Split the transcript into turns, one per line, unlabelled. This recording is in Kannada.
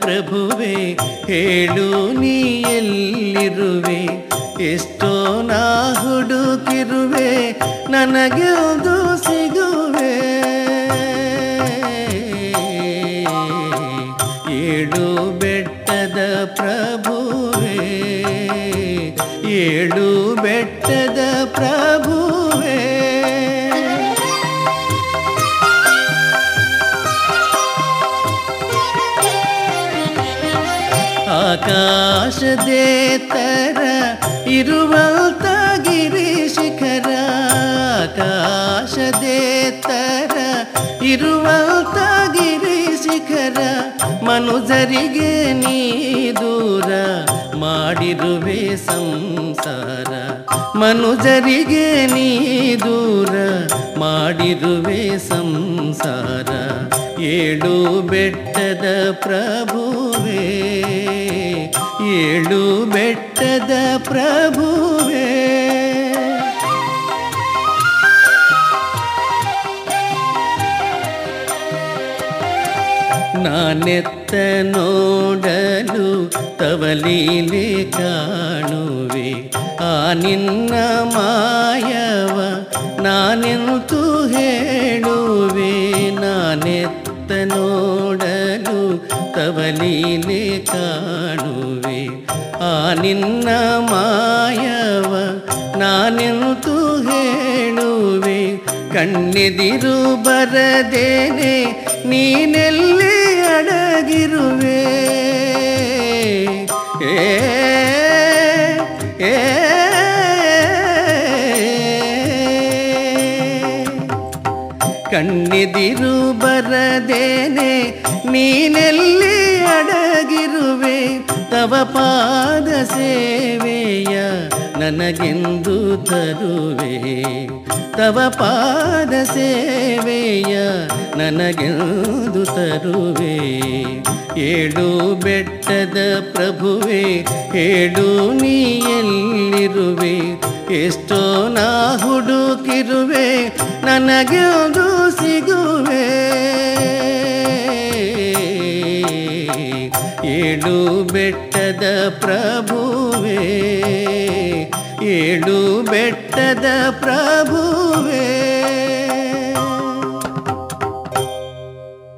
ಪ್ರಭುವೆ ಹೇಳು ನೀ ಎಲ್ಲಿರುವೆ ಎಷ್ಟೋ ನಾ ಹುಡುಕಿರುವೆ ನನಗೆದು ಸಿಗುವೆ ಏಳು ಬೆಟ್ಟದ ಪ್ರಭುವೆ ಏಳು ಬೆಟ್ಟದ ಪ್ರಭುವೆ ಆಕಾಶದೇ ತರ ಇರುವಂತ ಗಿರಿ ಶಿಖರ ಆಕಾಶದೇ ತರ ಇರುವಂತ ಗಿರಿ ಶಿಖರ ಮನುಜರಿಗೆ ನೀ ದೂರ ಮಾಡಿರುವೆ ಸಂಸಾರ ಮನುಜರಿಗೆ ನೀ ದೂರ ಮಾಡಿರುವೆ ಸಂಸಾರ ಏಳು ಬೆಟ್ಟದ ಪ್ರಭುವೇ ಏಳು ಬೆಟ್ಟದ ಪ್ರಭುವೇ ನಾನೆತ್ತ ನೋಡಲು ತವಲೀಲೆ ಕಾಣುವೆ ಆ ನಿನ್ನ ಮಾಯವ ನಾನೆಂತು ಹೇಳುವೆ ನಾನೆತ್ತ ನೋಡಲು ತವಲೀಲೆ ಕಾಣುವೆ ಆ ನಿನ್ನ ಮಾಯವ ನಾನೆಂತು ಹೇಳುವೆ ಕಣ್ಣೆದಿರು ಬರದೇನೆ ನೀನೆಲ್ಲಿ ಅಡಗಿರುವೆ ಏ ಏ ಕಣ್ಣೆದಿರು ಬರದೇನೆ ನೀನೆಲ್ಲಿ ಅಡಗಿರುವೆ ತವ ಪಾದ ಸೇವೆಯ ನನಗೆಂದು ತರುವೆ ತವ ಪಾದ ಸೇವೆಯ ನನಗೆಂದು ತರುವೆ ಏಳು ಬೆಟ್ಟದ ಪ್ರಭುವೆ ಹೇಳು ನೀ ಎಲ್ಲಿರುವೆ ಎಷ್ಟೋ ನಾ ಹುಡುಕಿರುವೆ ನನಗೆಂದು ಸಿಗುವೆ ಏಳು ಬೆಟ್ಟದ ಪ್ರಭುವೆ ಏಳು ಬೆಟ್ಟದ ಪ್ರಭುವೇ